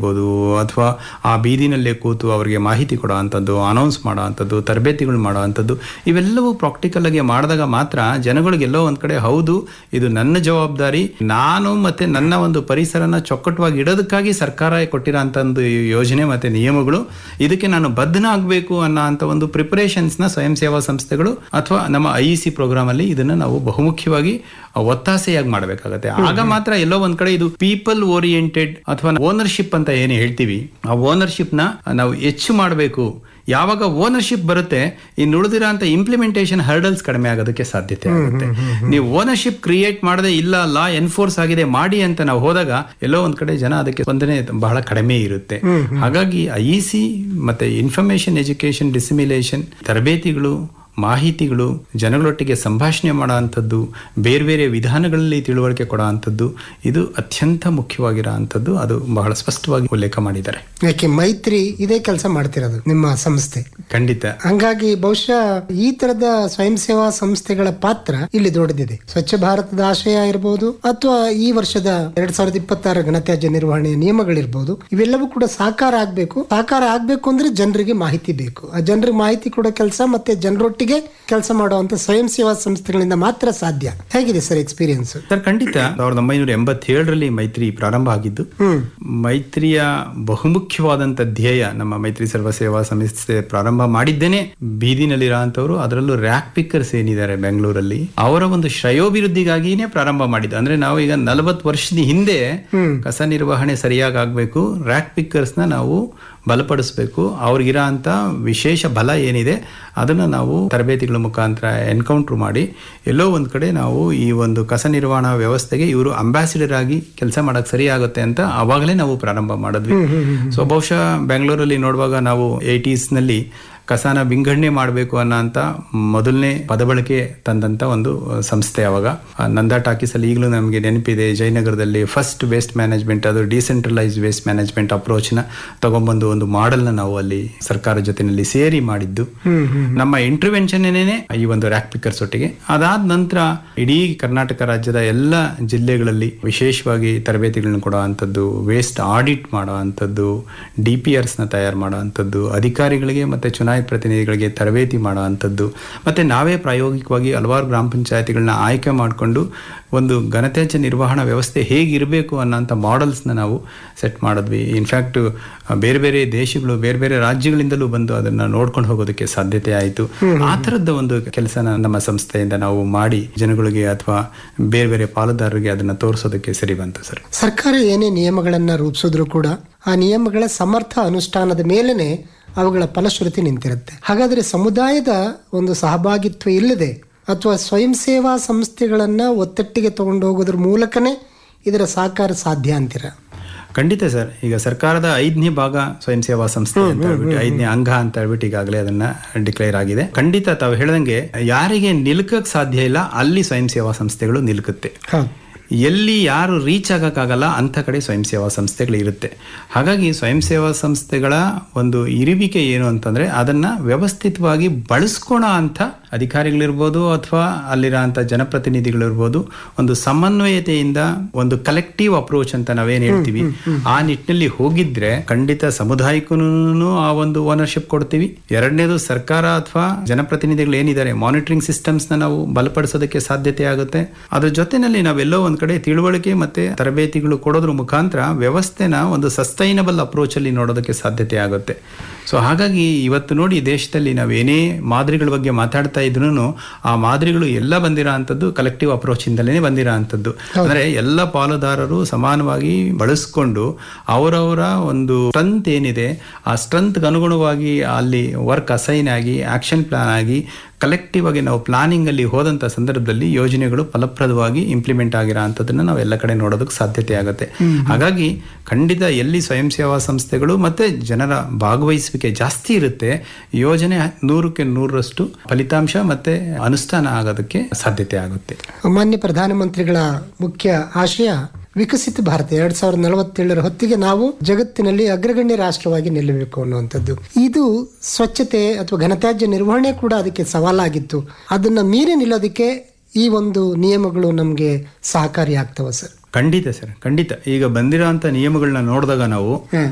ಇರ್ಬೋದು ಅಥವಾ ಆ ಬೀದಿನಲ್ಲೇ ಕೂತು ಅವರಿಗೆ ಮಾಹಿತಿ ಕೊಡೋ ಅಂಥದ್ದು ಅನೌನ್ಸ್ ಮಾಡೋ ಅಂಥದ್ದು ತರಬೇತಿಗಳು ಮಾಡೋ ಅಂಥದ್ದು ಇವೆಲ್ಲವೂ ಪ್ರಾಕ್ಟಿಕಲ್ ಆಗಿ ಮಾಡಿದಾಗ ಮಾತ್ರ ಜನಗಳಿಗೆಲ್ಲೋ ಒಂದ್ ಕಡೆ ಹೌದು ಇದು ನನ್ನ ಜವಾಬ್ದಾರಿ ನಾನು ಮತ್ತೆ ನನ್ನ ಒಂದು ಪರಿಸರನ ಚೊಕ್ಕಟವಾಗಿ ಇಡೋದಕ್ಕಾಗಿ ಸರ್ಕಾರ ಕೊಟ್ಟಿರೋ ಅಂತ ಒಂದು ಯೋಜನೆ ಮತ್ತೆ ನಿಯಮಗಳು ಇದಕ್ಕೆ ನಾನು ಬದ್ಧನಾಗಬೇಕು ಅನ್ನೋ ಅಂತ ಒಂದು ಪ್ರಿಪರೇಷನ್ಸ್ ನ ಸ್ವಯಂ ಸೇವಾ ಸಂಸ್ಥೆಗಳು ಅಥವಾ ನಮ್ಮ ಐ ಸಿ ಪ್ರೋಗ್ರಾಮ್ ಅಲ್ಲಿ ಇದನ್ನ ನಾವು ಬಹುಮುಖ್ಯವಾಗಿ ಒತ್ತಾಸೆಯಾಗಿ ಮಾಡಬೇಕಾಗತ್ತೆ ಆಗ ಮಾತ್ರ ಎಲ್ಲೋ ಒಂದ್ ಕಡೆ ಇದು ಪೀಪಲ್ ಓರಿಯೆಂಟೆಡ್ ಅಥವಾ ಓನರ್ಶಿಪ್ ಅಂತ ಏನು ಹೇಳ್ತೀವಿ ಆ ಓನರ್ಶಿಪ್ ನ ನಾವು ಹೆಚ್ಚು ಮಾಡಬೇಕು ಯಾವಾಗ ಓನರ್ಶಿಪ್ ಬರುತ್ತೆ ಇನ್ನು ಉಳಿದಿರೋ ಅಂತ ಇಂಪ್ಲಿಮೆಂಟೇಷನ್ ಹರ್ಡಲ್ಸ್ ಕಡಿಮೆ ಆಗೋದಕ್ಕೆ ಸಾಧ್ಯತೆ ಆಗುತ್ತೆ ನೀವು ಓನರ್ಶಿಪ್ ಕ್ರಿಯೇಟ್ ಮಾಡದೆ ಇಲ್ಲ ಲಾ ಎನ್ಫೋರ್ಸ್ ಆಗಿದೆ ಮಾಡಿ ಅಂತ ನಾವು ಹೋದಾಗ ಎಲ್ಲೋ ಒಂದ್ ಕಡೆ ಜನ ಅದಕ್ಕೆ ಸ್ಪಂದನೆ ಬಹಳ ಕಡಿಮೆ ಇರುತ್ತೆ ಹಾಗಾಗಿ ಐ ಸಿ ಮತ್ತೆ ಇನ್ಫಾರ್ಮೇಶನ್ ಎಜುಕೇಶನ್ ಡಿಸಿಮಿಲೇಷನ್ ತರಬೇತಿಗಳು ಮಾಹಿತಿಗಳು ಜನಗಳೊಟ್ಟಿಗೆ ಸಂಭಾಷಣೆ ಮಾಡೋ ಅಂಥದ್ದು ಬೇರೆ ಬೇರೆ ವಿಧಾನಗಳಲ್ಲಿ ತಿಳುವಳಿಕೆ ಕೊಡೋ ಅಂಥದ್ದು ಇದು ಅತ್ಯಂತ ಮುಖ್ಯವಾಗಿರೋ ಅಂಥದ್ದು ಅದು ಬಹಳ ಸ್ಪಷ್ಟವಾಗಿ ಉಲ್ಲೇಖ ಮಾಡಿದ್ದಾರೆ ಯಾಕೆ ಮೈತ್ರಿ ಇದೇ ಕೆಲಸ ಮಾಡ್ತಿರೋದು ನಿಮ್ಮ ಸಂಸ್ಥೆ ಖಂಡಿತ ಹಂಗಾಗಿ ಬಹುಶಃ ಈ ತರದ ಸ್ವಯಂ ಸೇವಾ ಸಂಸ್ಥೆಗಳ ಪಾತ್ರ ಇಲ್ಲಿ ದೊಡ್ಡದಿದೆ ಸ್ವಚ್ಛ ಭಾರತದ ಆಶಯ ಇರಬಹುದು ಅಥವಾ ಈ ವರ್ಷದ ಎರಡ್ ಸಾವಿರದ ಇಪ್ಪತ್ತಾರ ಘನತ್ಯಾಜ್ಯ ನಿರ್ವಹಣೆಯ ನಿಯಮಗಳಿರ್ಬೋದು ಇವೆಲ್ಲವೂ ಕೂಡ ಸಾಕಾರ ಆಗ್ಬೇಕು ಸಾಕಾರ ಆಗ್ಬೇಕು ಅಂದ್ರೆ ಜನರಿಗೆ ಮಾಹಿತಿ ಬೇಕು ಆ ಜನರಿಗೆ ಮಾಹಿತಿ ಕೊಡೋ ಕೆಲಸ ಮತ್ತೆ ಜನರೊಟ್ಟಿಗೆ ಕೆಲಸ ಮಾಡುವಂತ ಸ್ವಯಂ ಸೇವಾ ಸಂಸ್ಥೆಗಳಿಂದ ಮಾತ್ರ ಸಾಧ್ಯ ಹೇಗಿದೆ ಸರ್ ಎಕ್ಸ್ಪೀರಿಯನ್ಸ್ ಸರ್ ಖಂಡಿತ ಸಾವಿರದ ಒಂಬೈನೂರ ಎಂಬತ್ತೇಳರಲ್ಲಿ ಮೈತ್ರಿ ಪ್ರಾರಂಭ ಆಗಿದ್ದು ಮೈತ್ರಿಯ ಬಹುಮುಖ್ಯವಾದಂತ ಧ್ಯೇಯ ನಮ್ಮ ಮೈತ್ರಿ ಸರ್ವ ಸೇವಾ ಸಂಸ್ಥೆ ಪ್ರಾರಂಭ ಮಾಡಿದ್ದೇನೆ ಬೀದಿನಲ್ಲಿರೋ ಅಂತವ್ರು ಅದರಲ್ಲೂ ರ್ಯಾಕ್ ಪಿಕ್ಕರ್ಸ್ ಏನಿದ್ದಾರೆ ಬೆಂಗಳೂರಲ್ಲಿ ಅವರ ಒಂದು ಶ್ರೇಯೋಭಿವೃದ್ಧಿಗಾಗಿನೇ ಪ್ರಾರಂಭ ಮಾಡಿದ್ದು ಅಂದ್ರೆ ನಾವು ಈಗ ನಲವತ್ತು ವರ್ಷದ ಹಿಂದೆ ಕಸ ನಿರ್ವಹಣೆ ಸರಿಯಾಗಿ ಆಗ್ಬೇಕು ರ್ಯಾಕ್ ಪಿಕ್ಕರ್ಸ್ ನ ನಾವು ಬಲಪಡಿಸಬೇಕು ಅವ್ರಿಗಿರೋ ಅಂತ ವಿಶೇಷ ಬಲ ಏನಿದೆ ಅದನ್ನ ನಾವು ತರಬೇತಿಗಳ ಮುಖಾಂತರ ಎನ್ಕೌಂಟರ್ ಮಾಡಿ ಎಲ್ಲೋ ಒಂದ್ ಕಡೆ ನಾವು ಈ ಒಂದು ಕಸ ನಿರ್ವಹಣಾ ವ್ಯವಸ್ಥೆಗೆ ಇವರು ಅಂಬಾಸಿಡರ್ ಆಗಿ ಕೆಲಸ ಮಾಡಕ್ ಸರಿ ಆಗುತ್ತೆ ಅಂತ ಅವಾಗಲೇ ನಾವು ಪ್ರಾರಂಭ ಮಾಡಿದ್ವಿ ಸೊ ಬಹುಶಃ ಬೆಂಗಳೂರಲ್ಲಿ ನೋಡುವಾಗ ನಾವು ಏಟೀಸ್ ನಲ್ಲಿ ಕಸನ ವಿಂಗಡಣೆ ಮಾಡಬೇಕು ಅನ್ನೋ ಅಂತ ಮೊದಲನೇ ಪದಬಳಕೆ ತಂದಂತ ಒಂದು ಸಂಸ್ಥೆ ಅವಾಗ ಆ ನಂದಾ ಟಾಕೀಸ್ ಅಲ್ಲಿ ಈಗಲೂ ನಮಗೆ ನೆನಪಿದೆ ಜಯನಗರದಲ್ಲಿ ಫಸ್ಟ್ ವೇಸ್ಟ್ ಮ್ಯಾನೇಜ್ಮೆಂಟ್ ಅದು ಡಿಸೆಂಟ್ರಲೈಸ್ ವೇಸ್ಟ್ ಮ್ಯಾನೇಜ್ಮೆಂಟ್ ಅಪ್ರೋಚ್ ನ ತಗೊಂಡ್ಬಂದು ಒಂದು ಮಾಡೆಲ್ ನ ನಾವು ಅಲ್ಲಿ ಸರ್ಕಾರ ಜೊತೆನಲ್ಲಿ ಸೇರಿ ಮಾಡಿದ್ದು ನಮ್ಮ ಇಂಟರ್ವೆನ್ಷನ್ ಈ ಒಂದು ರ್ಯಾಕ್ ಪಿಕ್ಕರ್ಸ್ ಒಟ್ಟಿಗೆ ಅದಾದ ನಂತರ ಇಡೀ ಕರ್ನಾಟಕ ರಾಜ್ಯದ ಎಲ್ಲ ಜಿಲ್ಲೆಗಳಲ್ಲಿ ವಿಶೇಷವಾಗಿ ತರಬೇತಿಗಳನ್ನ ಕೊಡೋ ಅಂಥದ್ದು ವೇಸ್ಟ್ ಆಡಿಟ್ ಮಾಡೋ ಅಂಥದ್ದು ಡಿ ಪಿ ಆರ್ಸ್ ನ ತಯಾರು ಮಾಡೋ ಅಂಥದ್ದು ಅಧಿಕಾರಿಗಳಿಗೆ ಮತ್ತೆ ಚುನಾಯಿತ ಪ್ರತಿನಿಧಿಗಳಿಗೆ ತರಬೇತಿ ಮಾಡೋ ಅಂಥದ್ದು ಮತ್ತೆ ನಾವೇ ಪ್ರಾಯೋಗಿಕವಾಗಿ ಹಲವಾರು ಗ್ರಾಮ ಪಂಚಾಯತಿಗಳನ್ನ ಆಯ್ಕೆ ಮಾಡಿಕೊಂಡು ಒಂದು ಘನತ್ಯಾಜ್ಯ ನಿರ್ವಹಣಾ ವ್ಯವಸ್ಥೆ ಹೇಗಿರಬೇಕು ಅನ್ನೋಂಥ ಮಾಡೆಲ್ಸ್ನ ನಾವು ಸೆಟ್ ಮಾಡಿದ್ವಿ ಇನ್ಫ್ಯಾಕ್ಟ್ ಬೇರೆ ಬೇರೆ ದೇಶಗಳು ಬೇರೆ ಬೇರೆ ರಾಜ್ಯಗಳಿಂದಲೂ ಬಂದು ಅದನ್ನ ನೋಡ್ಕೊಂಡು ಹೋಗೋದಕ್ಕೆ ಸಾಧ್ಯತೆ ಆಯಿತು ಆ ಥರದ ಒಂದು ಕೆಲಸನ ನಮ್ಮ ಸಂಸ್ಥೆಯಿಂದ ನಾವು ಮಾಡಿ ಜನಗಳಿಗೆ ಅಥವಾ ಬೇರೆ ಬೇರೆ ಪಾಲುದಾರರಿಗೆ ಅದನ್ನ ತೋರಿಸೋದಕ್ಕೆ ಸರಿ ಬಂತು ಸರ್ ಸರ್ಕಾರ ಏನೇ ನಿಯಮಗಳನ್ನ ರೂಪಿಸಿದ್ರು ಕೂಡ ಆ ನಿಯಮಗಳ ಸಮರ್ಥ ಅನುಷ್ಠಾನದ ಮೇಲೇನೆ ಅವುಗಳ ಫಲಶ್ರುತಿ ನಿಂತಿರುತ್ತೆ ಹಾಗಾದ್ರೆ ಸಮುದಾಯದ ಒಂದು ಸಹಭಾಗಿತ್ವ ಇಲ್ಲದೆ ಅಥವಾ ಸ್ವಯಂ ಸೇವಾ ಸಂಸ್ಥೆಗಳನ್ನ ಒತ್ತಟ್ಟಿಗೆ ತಗೊಂಡು ಹೋಗೋದ್ರ ಮೂಲಕನೇ ಇದರ ಸಾಕಾರ ಸಾಧ್ಯ ಅಂತೀರ ಖಂಡಿತ ಸರ್ ಈಗ ಸರ್ಕಾರದ ಐದನೇ ಭಾಗ ಸ್ವಯಂ ಸೇವಾ ಸಂಸ್ಥೆ ಅಂತ ಹೇಳ್ಬಿಟ್ಟು ಐದನೇ ಅಂಗ ಅಂತ ಹೇಳ್ಬಿಟ್ಟು ಈಗಾಗಲೇ ಅದನ್ನ ಡಿಕ್ಲೇರ್ ಆಗಿದೆ ಖಂಡಿತ ತಾವು ಹೇಳ್ದಂಗೆ ಯಾರಿಗೆ ನಿಲ್ಕಕ್ ಸಾಧ್ಯ ಇಲ್ಲ ಅಲ್ಲಿ ಸ್ವಯಂ ಸೇವಾ ಸಂಸ್ಥೆಗಳು ನಿಲ್ಕುತ್ತೆ ಹೌದು ಎಲ್ಲಿ ಯಾರು ರೀಚ್ ಆಗಕ್ಕಾಗಲ್ಲ ಅಂಥ ಕಡೆ ಸ್ವಯಂ ಸೇವಾ ಸಂಸ್ಥೆಗಳು ಇರುತ್ತೆ ಹಾಗಾಗಿ ಸ್ವಯಂ ಸೇವಾ ಸಂಸ್ಥೆಗಳ ಒಂದು ಇರುವಿಕೆ ಏನು ಅಂತಂದ್ರೆ ಅದನ್ನ ವ್ಯವಸ್ಥಿತವಾಗಿ ಬಳಸ್ಕೊಳೋ ಅಂತ ಅಧಿಕಾರಿಗಳಿರ್ಬೋದು ಅಥವಾ ಅಲ್ಲಿರೋ ಅಂಥ ಜನಪ್ರತಿನಿಧಿಗಳಿರ್ಬೋದು ಒಂದು ಸಮನ್ವಯತೆಯಿಂದ ಒಂದು ಕಲೆಕ್ಟಿವ್ ಅಪ್ರೋಚ್ ಅಂತ ನಾವೇನ್ ಹೇಳ್ತೀವಿ ಆ ನಿಟ್ಟಿನಲ್ಲಿ ಹೋಗಿದ್ರೆ ಖಂಡಿತ ಸಮುದಾಯಕ್ಕೂ ಆ ಒಂದು ಓನರ್ಶಿಪ್ ಕೊಡ್ತೀವಿ ಎರಡನೇದು ಸರ್ಕಾರ ಅಥವಾ ಜನಪ್ರತಿನಿಧಿಗಳು ಏನಿದ್ದಾರೆ ಮಾನಿಟರಿಂಗ್ ಸಿಸ್ಟಮ್ಸ್ ನ ನಾವು ಬಲಪಡಿಸೋದಕ್ಕೆ ಸಾಧ್ಯತೆ ಆಗುತ್ತೆ ಅದ್ರ ಜೊತೆನಲ್ಲಿ ನಾವೆಲ್ಲೋ ಒಂದ್ ಕಡೆ ತಿಳುವಳಿಕೆ ಮತ್ತೆ ತರಬೇತಿಗಳು ಕೊಡೋದ್ರ ಮುಖಾಂತರ ವ್ಯವಸ್ಥೆನ ಒಂದು ಸಸ್ಟೈನಬಲ್ ಅಪ್ರೋಚ್ ಅಲ್ಲಿ ನೋಡೋದಕ್ಕೆ ಸಾಧ್ಯತೆ ಆಗುತ್ತೆ ಸೊ ಹಾಗಾಗಿ ಇವತ್ತು ನೋಡಿ ದೇಶದಲ್ಲಿ ನಾವು ಏನೇ ಮಾದರಿಗಳ ಬಗ್ಗೆ ಮಾತಾಡ್ತಾ ಇದ್ರು ಆ ಮಾದರಿಗಳು ಎಲ್ಲ ಬಂದಿರೋ ಅಂಥದ್ದು ಕಲೆಕ್ಟಿವ್ ಅಪ್ರೋಚ್ ಇಂದಲೇ ಬಂದಿರೋ ಅಂಥದ್ದು ಅಂದ್ರೆ ಎಲ್ಲ ಪಾಲುದಾರರು ಸಮಾನವಾಗಿ ಬಳಸ್ಕೊಂಡು ಅವರವರ ಒಂದು ಸ್ಟ್ರೆಂತ್ ಏನಿದೆ ಆ ಸ್ಟ್ರೆಂತ್ ಅನುಗುಣವಾಗಿ ಅಲ್ಲಿ ವರ್ಕ್ ಅಸೈನ್ ಆಗಿ ಆಕ್ಷನ್ ಪ್ಲಾನ್ ಆಗಿ ಕಲೆಕ್ಟಿವ್ ಆಗಿ ನಾವು ಪ್ಲಾನಿಂಗ್ ಅಲ್ಲಿ ಹೋದಂತ ಸಂದರ್ಭದಲ್ಲಿ ಯೋಜನೆಗಳು ಫಲಪ್ರದವಾಗಿ ಇಂಪ್ಲಿಮೆಂಟ್ ಆಗಿರೋ ಅಂಥದ್ದನ್ನ ನಾವು ಎಲ್ಲ ಕಡೆ ನೋಡೋದಕ್ಕೆ ಸಾಧ್ಯತೆ ಆಗುತ್ತೆ ಹಾಗಾಗಿ ಖಂಡಿತ ಎಲ್ಲಿ ಸ್ವಯಂ ಸೇವಾ ಸಂಸ್ಥೆಗಳು ಮತ್ತೆ ಜನರ ಭಾಗವಹಿಸುವಿಕೆ ಜಾಸ್ತಿ ಇರುತ್ತೆ ಯೋಜನೆ ನೂರಕ್ಕೆ ನೂರರಷ್ಟು ಫಲಿತಾಂಶ ಮತ್ತೆ ಅನುಷ್ಠಾನ ಆಗೋದಕ್ಕೆ ಸಾಧ್ಯತೆ ಆಗುತ್ತೆ ಮಾನ್ಯ ಪ್ರಧಾನಮಂತ್ರಿಗಳ ಮುಖ್ಯ ಆಶಯ ವಿಕಸಿತ ಭಾರತ ಎರಡ್ ಸಾವಿರದ ನಲವತ್ತೇಳರ ಹೊತ್ತಿಗೆ ನಾವು ಜಗತ್ತಿನಲ್ಲಿ ಅಗ್ರಗಣ್ಯ ರಾಷ್ಟ್ರವಾಗಿ ನಿಲ್ಲಬೇಕು ಅನ್ನುವಂಥದ್ದು ಇದು ಸ್ವಚ್ಛತೆ ಅಥವಾ ಘನತ್ಯಾಜ್ಯ ನಿರ್ವಹಣೆ ಕೂಡ ಅದಕ್ಕೆ ಸವಾಲಾಗಿತ್ತು ಅದನ್ನ ಮೀರಿ ನಿಲ್ಲೋದಕ್ಕೆ ಈ ಒಂದು ನಿಯಮಗಳು ನಮಗೆ ಸಹಕಾರಿ ಆಗ್ತವ ಸರ್ ಖಂಡಿತ ಸರ್ ಖಂಡಿತ ಈಗ ಬಂದಿರೋ ಅಂತ ನಿಯಮಗಳನ್ನ ನೋಡಿದಾಗ ನಾವು